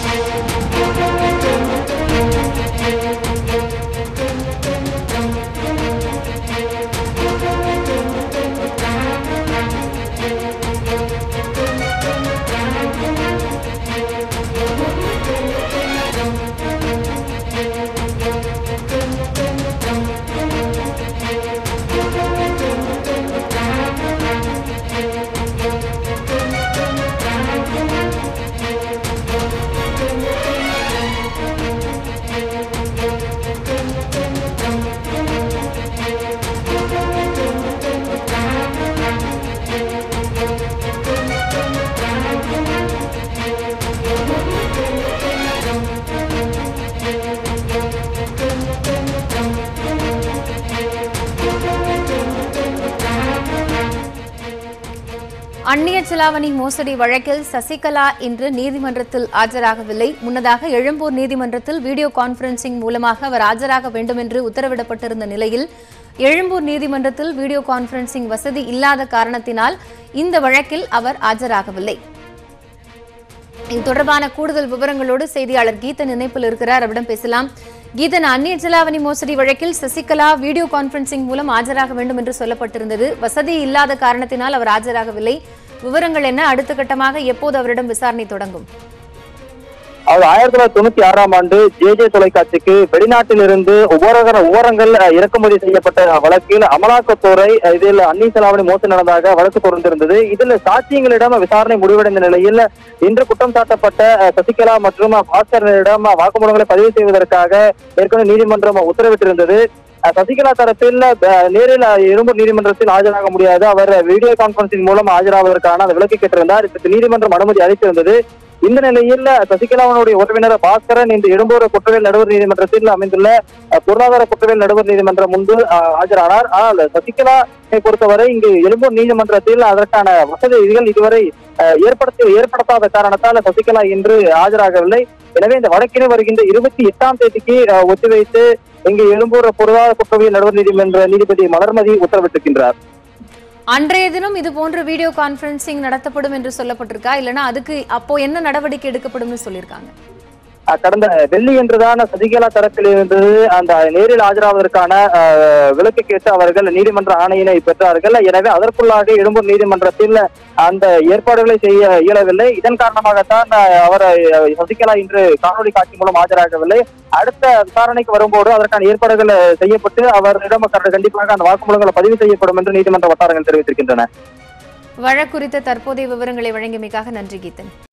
அந்நிய செலாவணி மோசடி வழக்கில் சசிகலா இன்று நீதிமன்றத்தில் ஆஜராகவில்லை முன்னதாக எழும்பூர் நீதிமன்றத்தில் வீடியோ கான்பரன்சிங் மூலமாக அவர் ஆஜராக வேண்டும் என்று உத்தரவிடப்பட்டிருந்த நிலையில் எழும்பூர் நீதிமன்றத்தில் வீடியோ கான்பரன்சிங் வசதி இல்லாத காரணத்தினால் இந்த வழக்கில் அவர் ஆஜராகவில்லை இது தொடர்பான கூடுதல் விவரங்களோடு செய்தியாளர் கீதன் இணைப்பில் இருக்கிறார் அவரிடம் பேசலாம் கீதன் அந்நிய செலாவணி மோசடி வழக்கில் சசிகலா வீடியோ கான்பரன்சிங் மூலம் ஆஜராக வேண்டும் என்று சொல்லப்பட்டிருந்தது வசதி இல்லாத காரணத்தினால் அவர் ஆஜராகவில்லை விவரங்கள் என்ன அடுத்த கட்டமாக எப்போது அவரிடம் விசாரணை தொடங்கும் அவர் ஆயிரத்தி தொள்ளாயிரத்தி தொண்ணூத்தி ஆறாம் ஆண்டு ஜே ஜே தொலைக்காட்சிக்கு வெளிநாட்டிலிருந்து உபகரண உபகரணங்கள் அஹ், இறக்குமதி செய்யப்பட்ட வழக்கில் அமலாக்கத்துறை அஹ், இதில் அந்நிய செலாவணி மோசடி நடந்ததாக வழக்கு தொடர்ந்திருந்தது இதில் சாட்சியங்களிடம் விசாரணை முடிவடைந்த நிலையில் இன்று குற்றம் சாட்டப்பட்ட அஹ், சசிகலா மற்றும் பாஸ்கரனிடம் வாக்குமூலங்களை பதிவு செய்வதற்காக ஏற்கனவே நீதிமன்றம் உத்தரவிட்டிருந்தது அஹ், சசிகலா தரப்பில் அஹ், நேரில் அஹ், எழும்பூர் நீதிமன்றத்தில் ஆஜராக முடியாது அவர் வீடியோ கான்பரன்சிங் மூலம் ஆஜராவதற்கான அந்த விலக்கு கேட்டிருந்தார் இதற்கு நீதிமன்றம் அனுமதி அளித்திருந்தது இந்த நிலையில் சசிகலாவனுடைய உறவினர் பாஸ்கரன் இன்று எழும்பூர் குற்றவியல் நடுவர் நீதிமன்றத்தில் அமைந்துள்ள அஹ், பொருளாதார குற்றவியல் நடுவர் நீதிமன்றம் முன்பு அஹ், ஆஜரானார் ஆனால் சசிகலா பொறுத்தவரை இங்கு எழும்பூர் நீதிமன்றத்தில் அதற்கான வசதிகள் இதுவரை அஹ், ஏற்படுத்தி ஏற்படுத்தாத காரணத்தால் சசிகலா இன்று ஆஜராகவில்லை எனவே இந்த வழக்கினை வருகின்ற இருபத்தி எட்டாம் தேதிக்கு அஹ், ஒத்திவைத்து இங்கு எழும்பூர் பொருளாதார குற்றவியல் நடுவர் நீதிமன்ற நீதிபதி மலர்மதி உத்தரவிட்டிருக்கின்றார் அன்றைய தினம் இது போன்ற வீடியோ கான்பரன்சிங் நடத்தப்படும் என்று சொல்லப்பட்டிருக்கா இல்லைன்னா அதுக்கு அப்போ என்ன நடவடிக்கை எடுக்கப்படும்னு சொல்லியிருக்காங்க அஹ் கடந்த வெள்ளி என்றுதான் சசிகலா தரப்பில் இருந்து அந்த நேரில் ஆஜராவதற்கான அஹ், விலக்கு கேட்டு அவர்கள் நீதிமன்ற ஆணையினை பெற்றார்கள் எனவே அதற்குள்ளாக எழும்பூர் நீதிமன்றத்தில் அந்த ஏற்பாடுகளை செய்ய இயலவில்லை இதன் காரணமாகத்தான் அஹ், அவர் அஹ், சசிகலா இன்று காணொலி காட்சி மூலம் ஆஜராகவில்லை அடுத்த விசாரணைக்கு வரும்போது அதற்கான ஏற்பாடுகள் செய்யப்பட்டு அவரிடம் கண்டிப்பாக அந்த வாக்குமூலங்கள் பதிவு செய்யப்படும் என்று நீதிமன்ற வட்டாரங்கள் தெரிவித்திருக்கின்றன வழக்கு குறித்த தற்போதைய விவரங்களை வழங்கியமைக்காக நன்றி கீதன்